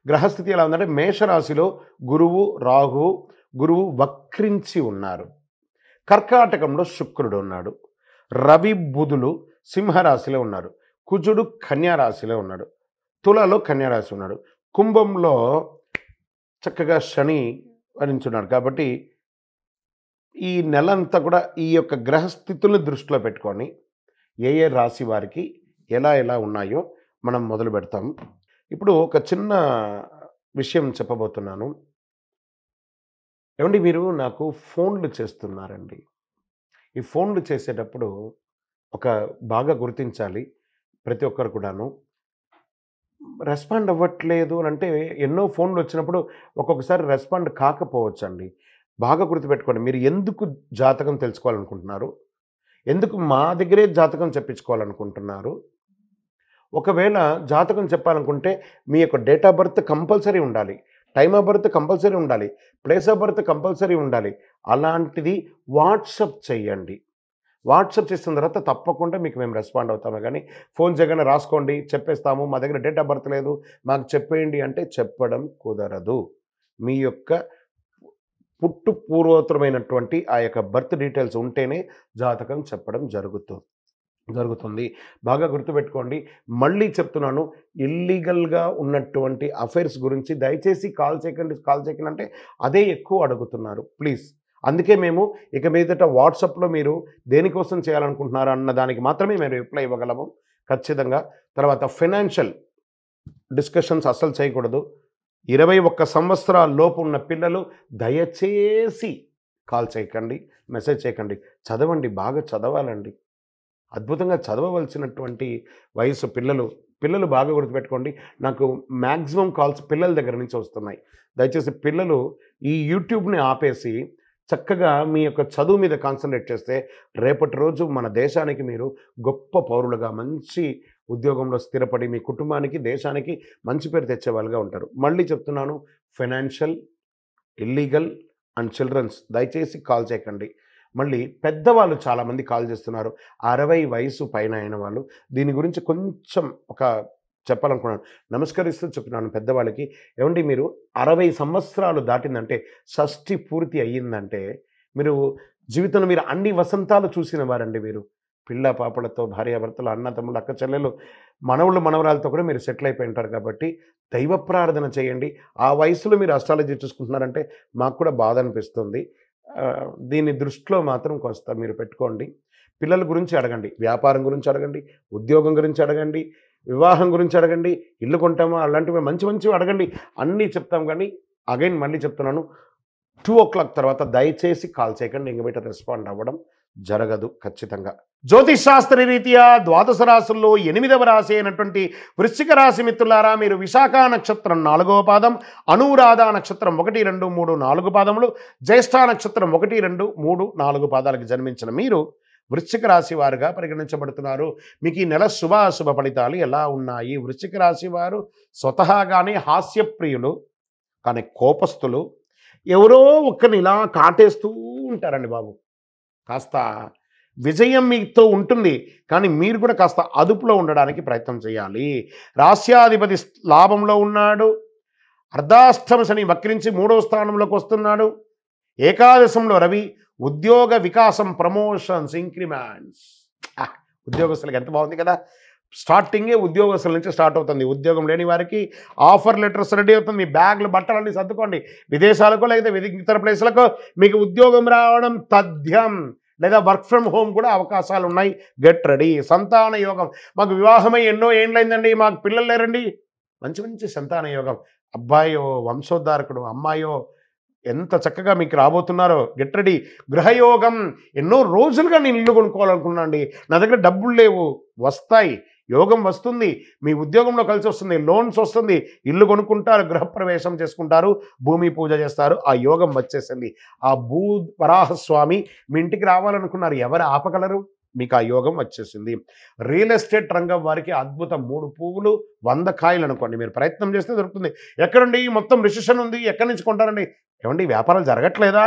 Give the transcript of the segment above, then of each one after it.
గ్రహస్థితి ఎలా ఉందంటే మేషరాశిలో గురువు రాహు గురువు వక్రించి ఉన్నారు కర్కాటకంలో శుక్రుడు ఉన్నాడు రవి బుధులు సింహరాశిలో ఉన్నారు కుజుడు కన్యారాశిలో ఉన్నాడు తులలో కన్యారాశి ఉన్నాడు కుంభంలో చక్కగా శని వరించున్నాడు కాబట్టి ఈ నెలంతా కూడా ఈ యొక్క గ్రహస్థితులను దృష్టిలో పెట్టుకొని ఏ ఏ రాశి వారికి ఎలా ఎలా ఉన్నాయో మనం మొదలు పెడతాం ఇప్పుడు ఒక చిన్న విషయం చెప్పబోతున్నాను ఏమండి మీరు నాకు ఫోన్లు చేస్తున్నారండి ఈ ఫోన్లు చేసేటప్పుడు ఒక బాగా గుర్తించాలి ప్రతి ఒక్కరు కూడాను రెస్పాండ్ అవ్వట్లేదు అని అంటే ఎన్నో ఫోన్లు వచ్చినప్పుడు ఒక్కొక్కసారి రెస్పాండ్ కాకపోవచ్చండి బాగా గుర్తుపెట్టుకోండి మీరు ఎందుకు జాతకం తెలుసుకోవాలనుకుంటున్నారు ఎందుకు మా దగ్గరే జాతకం చెప్పించుకోవాలనుకుంటున్నారు ఒకవేళ జాతకం చెప్పాలనుకుంటే మీ యొక్క డేట్ ఆఫ్ బర్త్ కంపల్సరీ ఉండాలి టైమ్ ఆఫ్ బర్త్ కంపల్సరీ ఉండాలి ప్లేస్ ఆఫ్ బర్త్ కంపల్సరీ ఉండాలి అలాంటిది వాట్సప్ చేయండి వాట్సప్ చేసిన తర్వాత తప్పకుండా మీకు మేము రెస్పాండ్ అవుతాము కానీ ఫోన్ చేయగానే రాసుకోండి చెప్పేస్తాము మా దగ్గర డేట్ ఆఫ్ బర్త్ లేదు మాకు చెప్పేయండి అంటే చెప్పడం కుదరదు మీ యొక్క పుట్టు పూర్వోత్తరమైనటువంటి ఆ యొక్క బర్త్ డీటెయిల్స్ ఉంటేనే జాతకం చెప్పడం జరుగుతుంది జరుగుతుంది బాగా గుర్తుపెట్టుకోండి మళ్ళీ చెప్తున్నాను ఇల్లీగల్గా ఉన్నటువంటి అఫైర్స్ గురించి దయచేసి కాల్ చేయకండి కాల్ చేయకండి అంటే అదే ఎక్కువ అడుగుతున్నారు ప్లీజ్ అందుకే మేము ఇక మీదట వాట్సాప్లో మీరు దేనికోసం చేయాలనుకుంటున్నారు అన్న దానికి మాత్రమే మేము రిప్లై ఇవ్వగలము ఖచ్చితంగా తర్వాత ఫైనాన్షియల్ డిస్కషన్స్ అస్సలు చేయకూడదు ఇరవై ఒక్క సంవత్సరాల లోపు ఉన్న పిల్లలు దయచేసి కాల్ చేయకండి మెసేజ్ చేయకండి చదవండి బాగా చదవాలండి అద్భుతంగా చదవవలసినటువంటి వయసు పిల్లలు పిల్లలు బాగా గుర్తుపెట్టుకోండి నాకు మ్యాక్సిమం కాల్స్ పిల్లల దగ్గర నుంచి వస్తున్నాయి దయచేసి పిల్లలు ఈ యూట్యూబ్ని ఆపేసి చక్కగా మీ యొక్క చదువు మీద కాన్సన్ట్రేట్ చేస్తే రేపటి రోజు మన దేశానికి మీరు గొప్ప పౌరులుగా మంచి ఉద్యోగంలో స్థిరపడి మీ కుటుంబానికి దేశానికి మంచి పేరు తెచ్చే వాళ్ళుగా ఉంటారు మళ్ళీ చెప్తున్నాను ఫైనాన్షియల్ ఇల్లీగల్ అండ్ చిల్డ్రన్స్ దయచేసి కాల్ చేయకండి మళ్ళీ పెద్దవాళ్ళు చాలామంది కాల్ చేస్తున్నారు అరవై వయసు పైన అయిన వాళ్ళు దీని గురించి కొంచెం ఒక చెప్పాలనుకున్నాను నమస్కరిస్తూ చెప్తున్నాను పెద్దవాళ్ళకి ఏమండి మీరు అరవై సంవత్సరాలు దాటిందంటే షష్ఠి పూర్తి అయ్యిందంటే మీరు జీవితంలో మీరు అన్ని వసంతాలు చూసిన వారండి మీరు పిల్ల పాపలతో భార్యాభర్తలు అన్న తమ్ముళ్ళు అక్క చెల్లెలు మనవుళ్ళు మనవరాలతో కూడా మీరు సెటిల్ అయిపోయి ఉంటారు కాబట్టి దైవ ప్రార్థన చేయండి ఆ వయసులో మీరు అస్ట్రాలజీ చూసుకుంటున్నారంటే మాకు కూడా బాధ అనిపిస్తుంది ఆ, దీన్ని దృష్టిలో మాత్రం కొంత మీరు పెట్టుకోండి పిల్లల గురించి అడగండి వ్యాపారం గురించి అడగండి ఉద్యోగం గురించి అడగండి వివాహం గురించి అడగండి ఇల్లు కొంటామా అలాంటివి మంచి మంచివి అడగండి అన్నీ చెప్తాం కానీ అగైన్ మళ్ళీ చెప్తున్నాను టూ ఓ క్లాక్ తర్వాత దయచేసి కాల్ చేయకండి ఇంక బయట రెస్పాండ్ అవ్వడం జరగదు ఖచ్చితంగా జ్యోతిష్ శాస్త్ర రీత్యా ద్వాదశ రాశుల్లో ఎనిమిదవ రాశి అయినటువంటి వృశ్చిక రాశి మిత్రులారా మీరు విశాఖ నక్షత్రం నాలుగవ పాదం అనురాధ నక్షత్రం ఒకటి రెండు మూడు నాలుగు పాదములు జ్యేష్ఠ నక్షత్రం ఒకటి రెండు మూడు నాలుగు పాదాలకు జన్మించిన మీరు వృశ్చిక రాశి వారుగా పరిగణించబడుతున్నారు మీకు ఈ నెల శుభాశుభ ఫలితాలు ఎలా ఉన్నాయి వృశ్చిక రాశి వారు స్వతహాగానే హాస్యప్రియులు కానీ కోపస్తులు ఎవరో ఒక్కరిని ఇలా కాటేస్తూ ఉంటారండి బాబు కాస్త విజయం మీతో ఉంటుంది కానీ మీరు కూడా కాస్త అదుపులో ఉండడానికి ప్రయత్నం చేయాలి రాస్యాధిపతి లాభంలో ఉన్నాడు అర్ధాష్టమ శని వక్రించి మూడవ స్థానంలోకి వస్తున్నాడు ఏకాదశంలో రవి ఉద్యోగ వికాసం ప్రమోషన్స్ ఇంక్రిమెంట్స్ ఉద్యోగస్తులకు ఎంత బాగుంది కదా స్టార్టింగే ఉద్యోగస్తుల నుంచి స్టార్ట్ అవుతుంది ఉద్యోగం లేని వారికి ఆఫర్ లెటర్స్ రెడీ అవుతుంది మీ బ్యాగ్లు బట్టలన్నీ సర్దుకోండి విదేశాలకు లేదా విదే- ఇతర ప్లేసులకు మీకు ఉద్యోగం రావడం తథ్యం లేదా వర్క్ ఫ్రమ్ హోమ్ కూడా అవకాశాలు ఉన్నాయి గెట్ రెడీ సంతాన యోగం మాకు వివాహమై ఎన్నో ఏండ్లైందండి మాకు పిల్లలు లేరండి మంచి మంచి సంతాన యోగం అబ్బాయో వంశోద్ధారకుడు అమ్మాయో ఎంత చక్కగా మీకు రాబోతున్నారో గెట్ రెడీ గృహయోగం ఎన్నో రోజులుగా నేను ఇల్లు కొనుక్కోవాలనుకున్నాను అండి నా దగ్గర డబ్బులు లేవు వస్తాయి యోగం వస్తుంది మీ ఉద్యోగంలో కలిసి వస్తుంది లోన్స్ వస్తుంది ఇల్లు కొనుక్కుంటారు గృహప్రవేశం చేసుకుంటారు భూమి పూజ చేస్తారు ఆ యోగం వచ్చేసింది ఆ భూ వరాహస్వామి మీ ఇంటికి రావాలనుకున్నారు ఎవరు ఆపగలరు మీకు ఆ యోగం వచ్చేసింది రియల్ ఎస్టేట్ రంగం వారికి అద్భుతం మూడు పువ్వులు వంద కాయలు అనుకోండి మీరు ప్రయత్నం చేస్తే దొరుకుతుంది ఎక్కడండి మొత్తం రిసెషన్ ఉంది ఎక్కడి నుంచి కొంటారండి ఏమండి వ్యాపారాలు జరగట్లేదా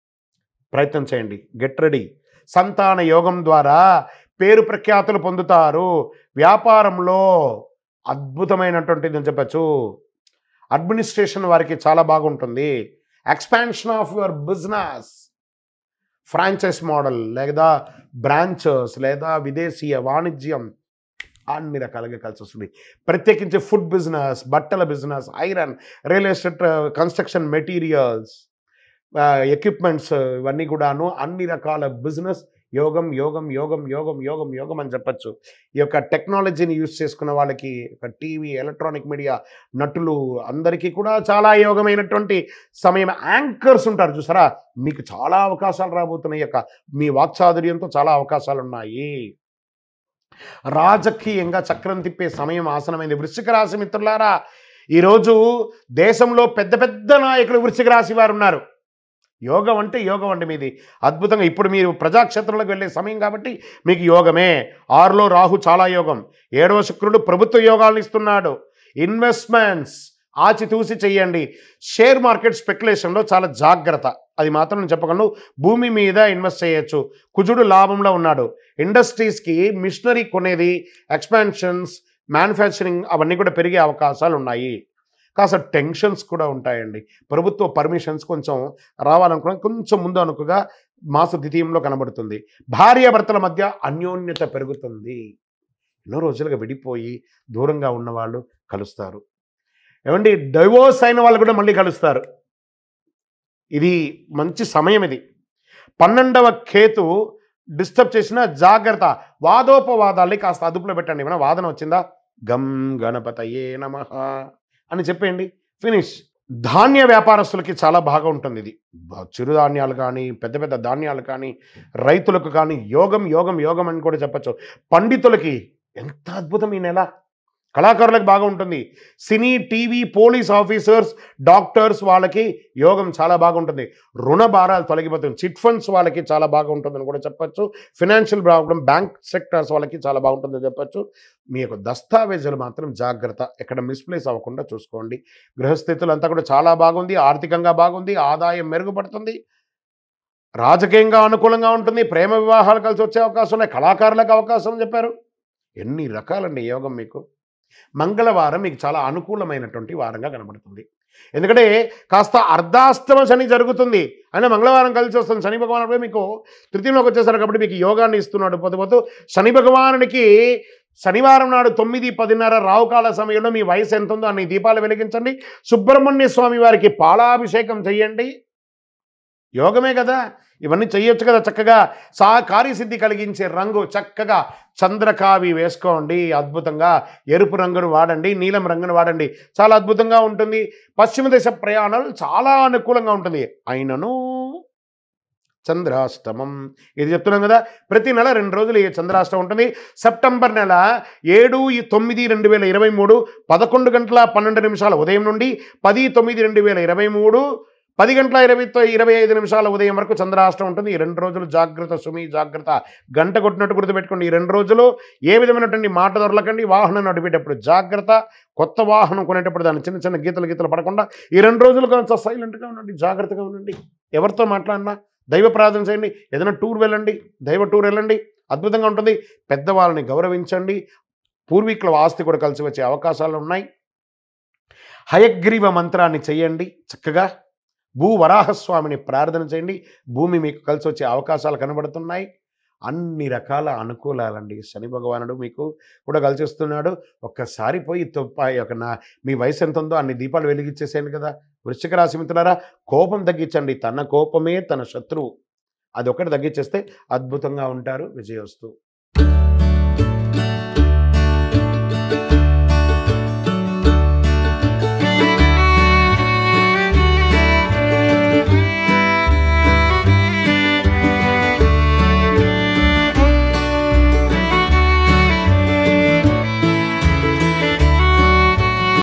ప్రయత్నం చేయండి గెట్ రెడీ సంతాన యోగం ద్వారా పేరు ప్రఖ్యాతులు పొందుతారు వ్యాపారంలో అద్భుతమైనటువంటిది అని చెప్పచ్చు అడ్మినిస్ట్రేషన్ వారికి చాలా బాగుంటుంది expansion of your business franchise model లేదా బ్రాంచెస్ లేదా విదేశీయ వాణిజ్యం అన్ని రకాలుగా కలిసి వస్తుంది ప్రత్యేకించి ఫుడ్ బిజినెస్ బట్టల business iron real estate construction materials equipments ఇవన్నీ కూడాను అన్ని రకాల బిజినెస్ యోగం యోగం యోగం యోగం యోగం యోగం అని చెప్పచ్చు ఈ యొక్క టెక్నాలజీని యూజ్ చేసుకున్న వాళ్ళకి ఒక టీవీ ఎలక్ట్రానిక్ మీడియా నటులు అందరికీ కూడా చాలా యోగమైనటువంటి సమయం యాంకర్స్ ఉంటారు చూసారా మీకు చాలా అవకాశాలు రాబోతున్నాయి ఈ యొక్క మీ వాక్చాదుర్యంతో చాలా అవకాశాలు ఉన్నాయి రాజకీయంగా చక్రం తిప్పే సమయం ఆసనమైంది వృశ్చిక రాశి మిత్రులారా ఈరోజు దేశంలో పెద్ద పెద్ద నాయకులు వృశ్చిక రాశి వారు ఉన్నారు యోగం అంటే యోగం అంటే మీది అద్భుతంగా ఇప్పుడు మీరు ప్రజాక్షేత్రంలోకి వెళ్ళే సమయం కాబట్టి మీకు యోగమే ఆరులో రాహు చాలా యోగం ఏడవ శుక్రుడు ప్రభుత్వ యోగాలను ఇస్తున్నాడు ఇన్వెస్ట్మెంట్స్ ఆచితూసి చెయ్యండి షేర్ మార్కెట్ స్పెక్యులేషన్లో చాలా జాగ్రత్త అది మాత్రం నేను చెప్పగలను భూమి మీద ఇన్వెస్ట్ చేయొచ్చు కుజుడు లాభంలో ఉన్నాడు ఇండస్ట్రీస్కి మిషనరీ కొనేది ఎక్స్పాన్షన్స్ మ్యానుఫ్యాక్చరింగ్ అవన్నీ కూడా పెరిగే అవకాశాలు ఉన్నాయి కాస్త టెన్షన్స్ కూడా ఉంటాయండి ప్రభుత్వ పర్మిషన్స్ కొంచెం రావాలనుకున్న కొంచెం ముందు అనుకుగా మాస ద్వితీయంలో కనబడుతుంది భార్యాభర్తల మధ్య అన్యోన్యత పెరుగుతుంది ఎన్నో రోజులుగా విడిపోయి దూరంగా ఉన్నవాళ్ళు కలుస్తారు ఏమండి డైవోర్స్ అయిన వాళ్ళు కూడా మళ్ళీ కలుస్తారు ఇది మంచి సమయం ఇది పన్నెండవ కేతు డిస్టర్బ్ చేసిన జాగ్రత్త వాదోపవాదాల్ని కాస్త అదుపులో పెట్టండి ఏమైనా వాదన వచ్చిందా గం గణపతయే నమ అని చెప్పేయండి ఫినిష్ ధాన్య వ్యాపారస్తులకి చాలా బాగా ఉంటుంది ఇది బ- చిరుధాన్యాలు కానీ పెద్ద పెద్ద ధాన్యాలు కానీ రైతులకు కానీ యోగం యోగం యోగం అని కూడా చెప్పచ్చు పండితులకి ఎంత అద్భుతం ఈ నెల కళాకారులకు బాగా ఉంటుంది cine TV police officers doctors వాళ్ళకి యోగం చాలా బాగుంటుంది రుణ భారాలు తొలగిపోతుంది చిట్ ఫండ్స్ వాళ్ళకి చాలా బాగా ఉంటుందని కూడా చెప్పచ్చు ఫినాన్షియల్ ప్రాబ్లం బ్యాంక్ సెక్టర్స్ వాళ్ళకి చాలా బాగుంటుందని చెప్పచ్చు మీ యొక్క దస్తావేజులు మాత్రం జాగ్రత్త ఎక్కడ మిస్ప్లేస్ అవ్వకుండా చూసుకోండి గృహస్థితులు అంతా కూడా చాలా బాగుంది ఆర్థికంగా బాగుంది ఆదాయం మెరుగుపడుతుంది రాజకీయంగా అనుకూలంగా ఉంటుంది ప్రేమ వివాహాలు కలిసి వచ్చే అవకాశం ఉన్నాయి కళాకారులకు అవకాశం చెప్పారు ఎన్ని రకాలండి యోగం మీకు మంగళవారం మీకు చాలా అనుకూలమైనటువంటి వారంగా కనబడుతుంది ఎందుకంటే కాస్త అర్ధాష్టమ శని జరుగుతుంది అయినా మంగళవారం కలిసి వస్తుంది శని భగవానుడు మీకు తృతీయంలోకి వచ్చేసారు కాబట్టి మీకు యోగాన్ని ఇస్తున్నాడు పోతూ పోతూ శని భగవానుడికి శనివారం నాడు తొమ్మిది పదిన్నర రావుకాల సమయంలో మీ వయసు ఎంత ఉందో అన్ని దీపాలు వెలిగించండి సుబ్రహ్మణ్య స్వామి వారికి పాలాభిషేకం చెయ్యండి యోగమే కదా ఇవన్నీ చెయ్యొచ్చు కదా చక్కగా సా కార్యసిద్ధి కలిగించే రంగు చక్కగా చంద్రకావి వేసుకోండి అద్భుతంగా ఎరుపు రంగును వాడండి నీలం రంగును వాడండి చాలా అద్భుతంగా ఉంటుంది పశ్చిమ దేశ ప్రయాణాలు చాలా అనుకూలంగా ఉంటుంది అయినను చంద్రాష్టమం ఇది చెప్తున్నాం కదా ప్రతి నెల రెండు రోజులు ఈ చంద్రాష్టమం ఉంటుంది సెప్టెంబర్ నెల ఏడు ఈ తొమ్మిది రెండు వేల ఇరవై మూడు పదకొండు గంటల పన్నెండు నిమిషాల ఉదయం నుండి పది తొమ్మిది రెండు వేల ఇరవై మూడు పది గంటల ఇరవై తొ- ఇరవై ఐదు నిమిషాల ఉదయం వరకు చంద్రాష్టం ఉంటుంది ఈ రెండు రోజులు జాగ్రత్త సుమి జాగ్రత్త గంట కొట్టినట్టు గుర్తుపెట్టుకోండి ఈ రెండు రోజులు ఏ విధమైనటువంటి మాట దొరలకండి వాహనం నడిపేటప్పుడు జాగ్రత్త కొత్త వాహనం కొనేటప్పుడు దాని చిన్న చిన్న గీతలు గీతలు పడకుండా ఈ రెండు రోజులు కొంచెం సైలెంట్గా ఉండండి జాగ్రత్తగా ఉండండి ఎవరితో మాట్లాడినా దైవ ప్రార్థన చేయండి ఏదైనా టూర్ వెళ్ళండి దైవ టూర్ వెళ్ళండి అద్భుతంగా ఉంటుంది పెద్దవాళ్ళని గౌరవించండి పూర్వీకుల ఆస్తి కూడా కలిసి వచ్చే అవకాశాలు ఉన్నాయి హయగ్రీవ మంత్రాన్ని చేయండి చక్కగా భూ వరాహస్వామిని ప్రార్థన చేయండి భూమి మీకు కలిసి వచ్చే అవకాశాలు కనబడుతున్నాయి అన్ని రకాల అనుకూలాలండి శని భగవానుడు మీకు కూడా కలిసి వస్తున్నాడు ఒక్కసారి పోయి తొప్ప ఒక నా మీ వయసు ఎంత ఉందో అన్ని దీపాలు వెలిగించేసాను కదా వృశ్చిక రాశి మిత్రులారా కోపం తగ్గించండి తన కోపమే తన శత్రువు అది ఒకటి తగ్గించేస్తే అద్భుతంగా ఉంటారు విజయోస్తు